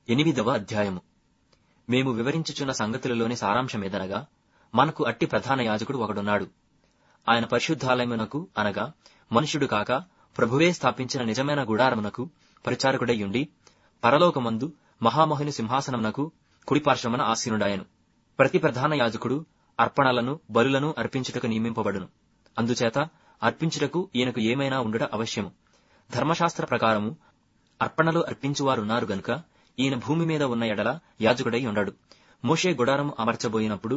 ఎనిమిదవ అధ్యాయము మేము వివరించుచున్న సంగతులలోని సారాంశమేదనగా మనకు అట్టి ప్రధాన యాజకుడు ఒకడున్నాడు ఆయన పరిశుద్ధాలయమునకు అనగా మనుష్యుడు కాక ప్రభువే స్థాపించిన నిజమైన గుడారమునకు పరిచారకుడయ్యుండి పరలోకమందు మహామహుని సింహాసనమునకు కుడిపార్శ్వమున ఆసీనుడాయను ప్రతి ప్రధాన యాజకుడు అర్పణలను బలులను అర్పించుటకు నియమింపబడును అందుచేత అర్పించుటకు ఈయనకు ఏమైనా ఉండుట అవశ్యము ధర్మశాస్త్ర ప్రకారము అర్పణలు అర్పించువారున్నారు గనుక ఈయన భూమి మీద ఉన్న ఎడల యాజకుడై ఉండడు మోషే గుడారము అమర్చబోయినప్పుడు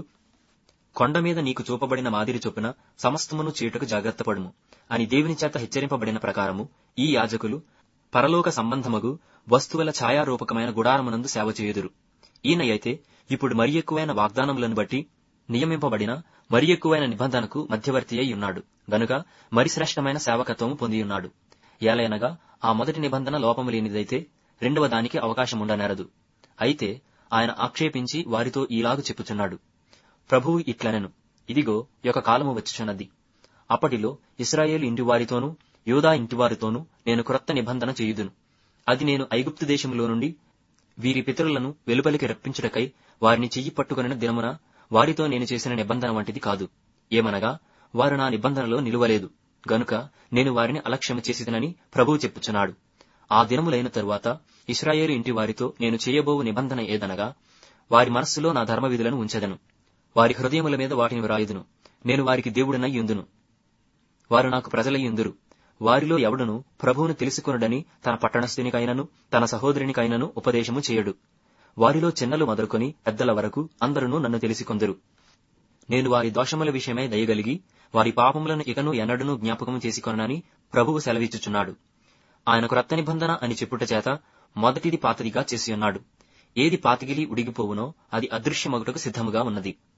కొండ మీద నీకు చూపబడిన మాదిరి చొప్పున సమస్తమును చేయుటకు జాగ్రత్తపడుము అని దేవుని చేత హెచ్చరింపబడిన ప్రకారము ఈ యాజకులు పరలోక సంబంధమగు వస్తువుల ఛాయారూపకమైన గుడారమునందు సేవ చేయుదురు ఈయన అయితే ఇప్పుడు మరి ఎక్కువైన వాగ్దానములను బట్టి నియమింపబడిన మరి ఎక్కువైన నిబంధనకు మధ్యవర్తి అయి ఉన్నాడు గనుక మరి శ్రేష్టమైన సేవకత్వము పొందియున్నాడు ఏలయనగా ఆ మొదటి నిబంధన లోపము లేనిదైతే రెండవ దానికి అవకాశం ఉండనేరదు అయితే ఆయన ఆక్షేపించి వారితో ఈలాగు చెప్పుచున్నాడు ప్రభువు ఇట్లనెను ఇదిగో యొక్క కాలము వచ్చుచున్నది అప్పటిలో ఇస్రాయేలు ఇంటివారితోనూ యూదా ఇంటివారితోనూ నేను క్రొత్త నిబంధన చేయుదును అది నేను ఐగుప్తు దేశములో నుండి వీరి పితరులను వెలుపలికి రప్పించుటకై వారిని చెయ్యి పట్టుకొనిన దినమున వారితో నేను చేసిన నిబంధన వంటిది కాదు ఏమనగా వారు నా నిబంధనలో నిలువలేదు గనుక నేను వారిని అలక్ష్యము చేసిదనని ప్రభువు చెప్పుచున్నాడు ఆ దినములైన తరువాత ఇస్రాయేలు ఇంటి వారితో నేను చేయబోవు నిబంధన ఏదనగా వారి మనస్సులో నా ధర్మ విధులను ఉంచెదను వారి హృదయముల మీద వాటిని వ్రాయుదును నేను వారికి దేవుడనై యుందును వారు నాకు ప్రజలై యుందురు వారిలో ఎవడును ప్రభువును తెలుసుకొనుడని తన పట్టణస్థునికైనను తన సహోదరునికైనను ఉపదేశము చేయడు వారిలో చిన్నలు మొదలుకొని పెద్దల వరకు అందరూ నన్ను తెలిసికొందరు నేను వారి దోషముల విషయమై దయగలిగి వారి పాపములను ఇకను ఎన్నడనూ జ్ఞాపకము చేసుకొనని ప్రభువు సెలవిచ్చుచున్నాడు ఆయన క్రొత్త నిబంధన అని చెప్పుట చేత మొదటిది పాతదిగా చేసి ఉన్నాడు ఏది పాతిగిలి ఉడిగిపోవునో అది అదృశ్యమగుటకు సిద్ధముగా ఉన్నది